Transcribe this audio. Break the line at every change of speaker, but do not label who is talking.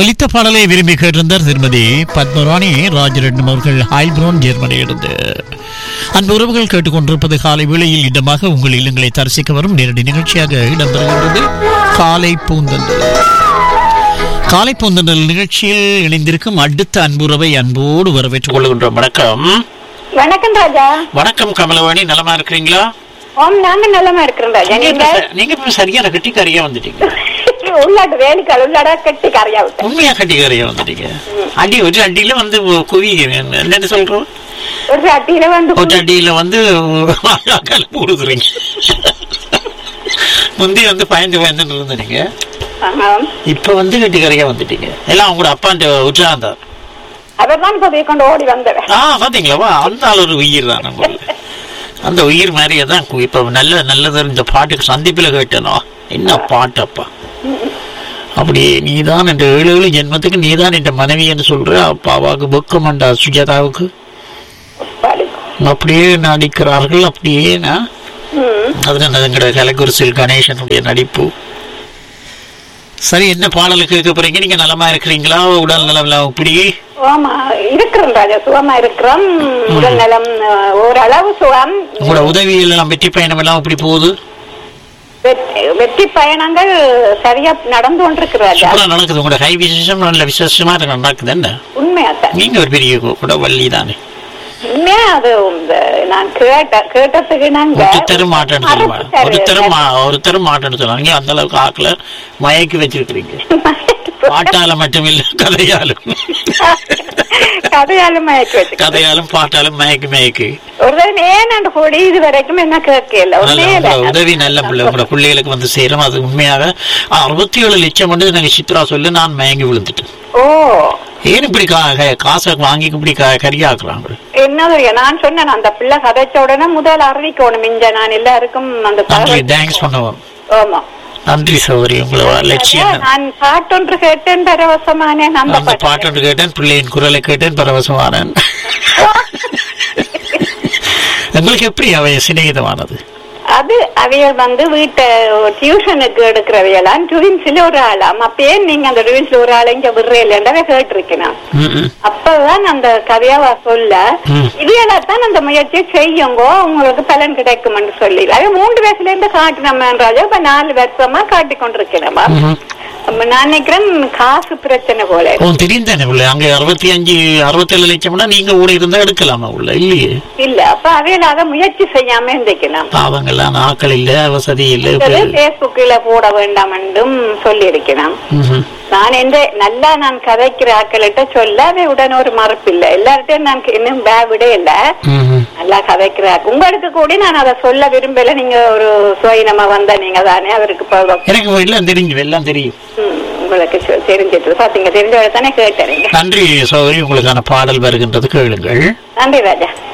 ஒலித்த பாடலை விரும்பி கேட்டிருந்தார் திருமதி பத்மராணி ராஜரட்னம் அவர்கள் ஹைல்ப்ரோன் ஜெர்மனியிலிருந்து அன்பு உறவுகள் கேட்டுக்கொண்டிருப்பது காலை வேளையில் இடமாக உங்கள் இல்லங்களை தரிசிக்க வரும் நேரடி நிகழ்ச்சியாக இடம்பெறுகின்றது காலை பூந்தன்றல் காலை பூந்தன்றல் நிகழ்ச்சியில் இணைந்திருக்கும் அடுத்த அன்புறவை அன்போடு வரவேற்றுக் கொள்கின்றோம் வணக்கம்
வணக்கம் ராஜா
வணக்கம் கமலவாணி நலமா இருக்கிறீங்களா
ஓம் நாங்க நல்லமா இருக்கிறோம் ராஜா
நீங்க
நீங்க
இப்ப ச- நீங்க இப்ப சரியான கட்டிக்காரியா வந்துட்டீங்க
உள்ளாட்டு வேலிக்கால் உள்ளாட கட்டி கரையா விட்டேன்
உண்மையா கட்டிக்காரியா வந்துட்டீங்க அடி ஒரு அடியில வந்து குவி என்னன்னு சொல்றோம்
ஒரு அட்டியில வந்து
ஒரு அடியில வந்து கல் போடுக்குறீங்க முந்தி வந்து பயந்து பயந்துட்டு இருந்தீங்க
ஆமாம்.
இப்ப வந்து கட்டிக்காரியா வந்துட்டீங்க எல்லாம் உங்களோட அப்பாண்ட உற்சாகம் தான்
அவர் தான் இப்ப கொண்டு ஓடி வந்தவன்
ஆ பாத்தீங்களா அந்த ஆள் ஒரு உயிர் தான் நம்மளுக்கு அந்த உயிர் மாதிரியே தான் கு- இப்ப நல்ல நல்லது இந்த பாட்டுக்கு சந்திப்பில் கேட்டனோ என்ன பாட்டப்பா அப்படியே நீதான் என்ற ஏழு ஏழு ஜென்மத்துக்கு நீதான் என்ற மனைவி என்று சொல்ற அப்பாவாக்கு வெக்கமண்டா சுஜாதாவுக்கு
பாடி.
அப்படியே நடிக்கிறார்கள் அப்படியே நான்
ம்.
அதுல எங்கட கலைக்குரிசில் கணேசனுடைய நடிப்பு சரி என்ன பாடல் கேட்க போறீங்க நீங்க நலமா இருக்கிறீங்களா உடல் நலம் இப்படி
ஆமா இருக்கிறோம் ராஜா சுகமா இருக்கிறோம் உடல் நலம் அஹ், ஓரளவு சுகம்
உங்களோட உதவி எல்லாம் வெற்றி பயணம் எல்லாம் இப்படி போகுது
வெற்றி வெற்றி பயணங்கள் சரியா நடந்து கொண்டிருக்கு ராஜா
சூப்பரா நடக்குது உங்களோட கை விசேஷம் நல்ல விசேஷமா இருக்கு, நடக்குது என்ன
உண்மையா தான்
நீங்க ஒரு பெரிய கு- கூட வள்ளி தானே
உண்மையா அது இந்த நான் கேட்ட கேட்டதுக்கு நாங்க
ஒரு தரும் மாட்டேன்னு சொல்லுவாங்க
மறந்துட்டாரு.
ஒரு தரும் மா- ஒரு தரும் மாட்டேன்னு சொல்லுவாங்க நீங்க அந்த அளவுக்கு ஆக்கல மயக்கி வச்சிருக்கிறீங்க பாட்டால மட்டும் இல்ல கதையாலும்
கதையாலும் மயக்கி வச்சு
கதையாலும் பாட்டாலும் மயக்கி மயக்கி
ஒரு தடவை ஏன் அந்த கொடி இது வரைக்கும் என்ன கேட்கல
நல்ல
உண்மையில
உங்களோட உதவி நல்ல பிள்ளை உங்களோட பிள்ளைகளுக்கு வந்து சேரும் அது உண்மையாக அறுபத்தி ஏழு லட்சம் வந்து எனக்கு சித்ரா சொல்லி நான் மயங்கி விழுந்துட்டேன்
ஓ
ஏன் இப்படி கா- க- காசை வாங்கி இப்படி க- கரியாக்குறாங்க
என்னது நான் சொன்னேன் அந்த பிள்ளை கதைச்ச உடனே முதல் அறிவிக்கணும் மிஞ்ச நான் எல்லாருக்கும் அந்த
நன்றி
தகவல்
தேங்க்ஸ் பண்ணுவோம்
ஆமா
நன்றி சௌரி உங்களோட லட்சியம்
நான் பாட்டொன்று கேட்டேன் பரவசமானேன் அந்த
அந்த
பாட்டு
பாட்டு கேட்டேன் பிள்ளையின் குரலை கேட்டேன் பரவசமானேன் உங்களுக்கு எப்படி அவைய சிநேகிதமானது
அது அவையல் வந்து வீட்டை டியூஷனுக்கு எடுக்கிறவையெல்லாம் டுவின்ஸ்ல ஒரு ஆளாம் அப்பயே நீங்க அந்த டுவின்ஸ்ல ஒரு ஆளை இங்க விடுறே இல்லைன்றவே கேட்டிருக்கேன்
ம், ம்.
அப்பதான் அந்த கதையாவா சொல்ல
ம்.
இதையெல்லாம் அந்த முயற்சியை செய்யுங்க உங்களுக்கு பலன் கிடைக்கும்னு சொல்லி அது மூன்று வயசுல இருந்து காட்டினோம்ன்றாஜா இப்ப நாலு வருஷமா காட்டி கொண்டிருக்கிறேன்
ம்ஹும்.
நான் நினைக்கிறேன் காசு பிரச்சனை போல
ஓ தெரியும் தானே உள்ள அங்க அறுபத்தி அஞ்சு அறுபத்தேழு லட்சம்னா நீங்க கூட இருந்தா எடுக்கலாமா உள்ள இல்லையே
இல்ல அப்ப அவையில அதை முயற்சி செய்யாம இருந்துக்கணும்
பாவங்கள்லாம் ஆக்கள் இல்ல வசதி இல்ல இப்ப-
பேஸ்புக்கில போட வேண்டாம் என்றும் சொல்லி இருக்கணும்
ம்ஹும்.
நான் எந்த நல்லா நான் கதைக்கிற ஆட்கள்கிட்ட சொல்ல அதை உடனே ஒரு மறுப்பு இல்ல எல்லார்ட்டையும் நான் இன்னும் பே விட இல்ல
ம்ஹும்.
நல்லா கதைக்கிற ஆட்கள். உங்களுக்கு கூட நான் அதை சொல்ல விரும்பல நீங்க ஒரு சுயநமா வந்த நீங்க தானே அவருக்கு இப்ப
எனக்கு எல்லாம் தெரியும் எல்லாம் தெரியும்
ம், உங்களுக்கு சொ- தெரிஞ்சிட்டு பாத்தீங்க தெரிஞ்சவரை தானே கேட்டேன்
நன்றி சௌகரி உங்களுக்கான பாடல் வருகின்றது கேளுங்கள்
நன்றி ராஜா